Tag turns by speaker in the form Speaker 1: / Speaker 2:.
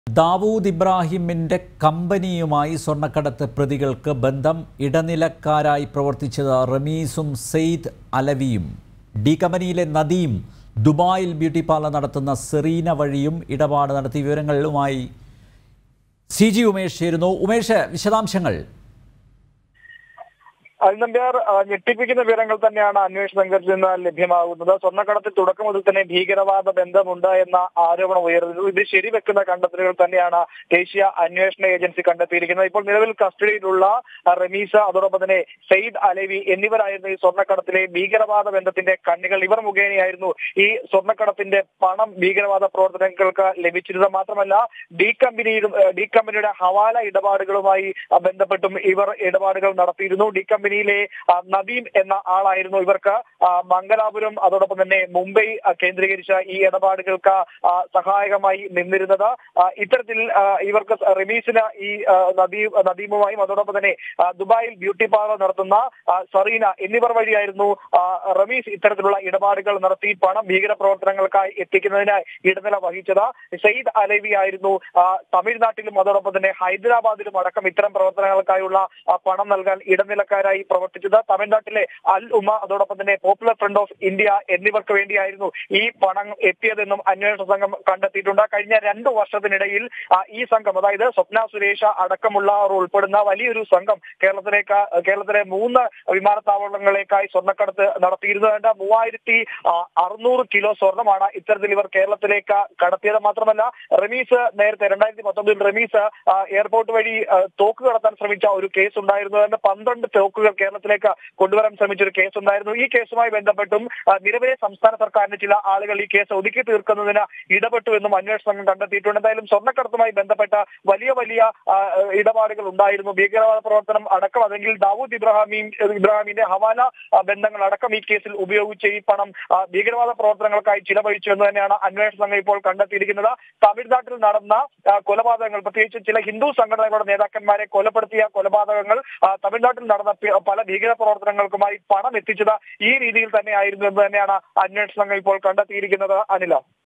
Speaker 1: ദാവൂദ് ഇബ്രാഹിമിന്റെ കമ്പനിയുമായി സ്വർണ്ണക്കടത്ത് പ്രതികൾക്ക് ബന്ധം ഇടനിലക്കാരായി പ്രവർത്തിച്ചത് റമീസും സെയ്ദ് അലവിയും ഡി കമ്പനിയിലെ നദീം ദുബായിൽ ബ്യൂട്ടി പാർലർ നടത്തുന്ന സെറീന വഴിയും ഇടപാട് നടത്തിയ വിവരങ്ങളുമായി സി ജി ഉമേഷ് ചേരുന്നു ഉമേഷ് വിശദാംശങ്ങൾ
Speaker 2: അരുണമ്പ്യാർ ഞെട്ടിപ്പിക്കുന്ന വിവരങ്ങൾ തന്നെയാണ് അന്വേഷണ സംഘത്തിൽ നിന്ന് ലഭ്യമാകുന്നത് സ്വർണ്ണക്കടത്തിൽ തുടക്കം മുതൽ തന്നെ ഭീകരവാദ ബന്ധമുണ്ട് എന്ന ആരോപണം ഉയർന്നു ഇത് ശരിവെക്കുന്ന കണ്ടെത്തലുകൾ തന്നെയാണ് ദേശീയ അന്വേഷണ ഏജൻസി കണ്ടെത്തിയിരിക്കുന്നത് ഇപ്പോൾ നിലവിൽ കസ്റ്റഡിയിലുള്ള റമീസ അതോടൊപ്പം തന്നെ സെയ്ദ് അലവി എന്നിവരായിരുന്നു ഈ സ്വർണ്ണക്കടത്തിലെ ഭീകരവാദ ബന്ധത്തിന്റെ കണ്ണികൾ ഇവർ മുഖേനയായിരുന്നു ഈ സ്വർണ്ണക്കടത്തിന്റെ പണം ഭീകരവാദ പ്രവർത്തനങ്ങൾക്ക് ലഭിച്ചിരുന്നത് മാത്രമല്ല ഡി കമ്പനിയിലും ഡി കമ്പനിയുടെ ഹവാല ഇടപാടുകളുമായി ബന്ധപ്പെട്ടും ഇവർ ഇടപാടുകൾ നടത്തിയിരുന്നു ഡി കമ്പനിയിലെ ആ, നദീം എന്ന ആളായിരുന്നു ഇവർക്ക് ആ, മംഗലാപുരം അതോടൊപ്പം തന്നെ മുംബൈ ആ, കേന്ദ്രീകരിച്ച ഈ ഇടപാടുകൾക്ക് ആ, സഹായകമായി നിന്നിരുന്നത് ആ, ഇത്തരത്തിൽ ആ, ഇവർക്ക് റമീസിന് ഈ ആ, നദീം നദീമുമായും അതോടൊപ്പം തന്നെ ആ, ദുബായിൽ ബ്യൂട്ടി പാർലർ നടത്തുന്ന ആ, സറീന എന്നിവർ വഴിയായിരുന്നു ആ, റമീസ് ഇത്തരത്തിലുള്ള ഇടപാടുകൾ നടത്തി പണം ഭീകര പ്രവർത്തനങ്ങൾക്കായി എത്തിക്കുന്നതിനായി ഇടനില വഹിച്ചത് സെയ്ദ് അലവി ആയിരുന്നു ആ, തമിഴ്നാട്ടിലും അതോടൊപ്പം തന്നെ ഹൈദരാബാദിലും അടക്കം ഇത്തരം പ്രവർത്തനങ്ങൾക്കായുള്ള ആ, പണം നൽകാൻ ഇടനിലക്കാരായി പ്രവർത്തിച്ചത് തമിഴ്നാട്ടിലെ അൽ ഉമ അതോടൊപ്പം തന്നെ പോപ്പുലർ ഫ്രണ്ട് ഓഫ് ഇന്ത്യ എന്നിവർക്ക് വേണ്ടിയായിരുന്നു ഈ പണം എത്തിയതെന്നും അന്വേഷണ സംഘം കണ്ടെത്തിയിട്ടുണ്ട് കഴിഞ്ഞ രണ്ടു വർഷത്തിനിടയിൽ ആ, ഈ സംഘം അതായത് സ്വപ്ന സുരേഷ അടക്കമുള്ളവർ ഉൾപ്പെടുന്ന വലിയൊരു സംഘം കേരളത്തിലേക്ക് കേരളത്തിലെ മൂന്ന് വിമാനത്താവളങ്ങളിലേക്കായി സ്വർണ്ണക്കടത്ത് നടത്തിയിരുന്നത് മൂവായിരത്തി ആ, അറുന്നൂറ് കിലോ സ്വർണ്ണമാണ് ഇത്തരത്തിൽ ഇവർ കേരളത്തിലേക്ക് കടത്തിയത് മാത്രമല്ല റമീസ് നേരത്തെ രണ്ടായിരത്തി പത്തൊമ്പതിൽ റമീസ് ആ, എയർപോർട്ട് വഴി ആ, തോക്ക് കടത്താൻ ശ്രമിച്ച ഒരു കേസ് ഉണ്ടായിരുന്നു അതിന്റെ പന്ത്രണ്ട് തോക്കുകൾ കേരളത്തിലേക്ക് കൊണ്ടുവരാൻ ശ്രമിച്ച ഒരു കേസ് ഉണ്ടായിരുന്നു ഈ കേസുമായി ബന്ധപ്പെട്ടും ആ, നിലവിലെ സംസ്ഥാന സർക്കാരിന്റെ ചില ആളുകൾ ഈ കേസ് ഒതുക്കി തീർക്കുന്നതിന് ഇടപെട്ടു എന്നും അന്വേഷണ സംഘം കണ്ടെത്തിയിട്ടുണ്ട് എന്തായാലും സ്വർണ്ണക്കടത്തുമായി ബന്ധപ്പെട്ട വലിയ വലിയ ആ, ഇടപാടുകൾ ഉണ്ടായിരുന്നു ഭീകരവാദ പ്രവർത്തനം അടക്കം അല്ലെങ്കിൽ ദാവൂദ് ഇബ്രാഹിം ഇബ്രാഹിമിന്റെ ഹവാല ആ, ബന്ധങ്ങൾ അടക്കം ഈ കേസിൽ ഉപയോഗിച്ച് ഈ പണം ആ, ഭീകരവാദ പ്രവർത്തനങ്ങൾക്കായി ചിലവഴിച്ചു എന്ന് തന്നെയാണ് അന്വേഷണ സംഘം ഇപ്പോൾ കണ്ടെത്തിയിരിക്കുന്നത് തമിഴ്നാട്ടിൽ നടന്ന ആ, കൊലപാതകങ്ങൾ പ്രത്യേകിച്ച് ചില ഹിന്ദു സംഘടനകളുടെ നേതാക്കന്മാരെ കൊലപ്പെടുത്തിയ കൊലപാതകങ്ങൾ ആ, തമിഴ്നാട്ടിൽ നടന്ന പി- പല ഭീകര പ്രവർത്തനങ്ങൾക്കുമായി പണം എത്തിച്ചത് ഈ രീതിയിൽ തന്നെയായിരുന്നു എന്ന് തന്നെയാണ് അന്വേഷണ സംഘം ഇപ്പോൾ കണ്ടെത്തിയിരിക്കുന്നത് അനില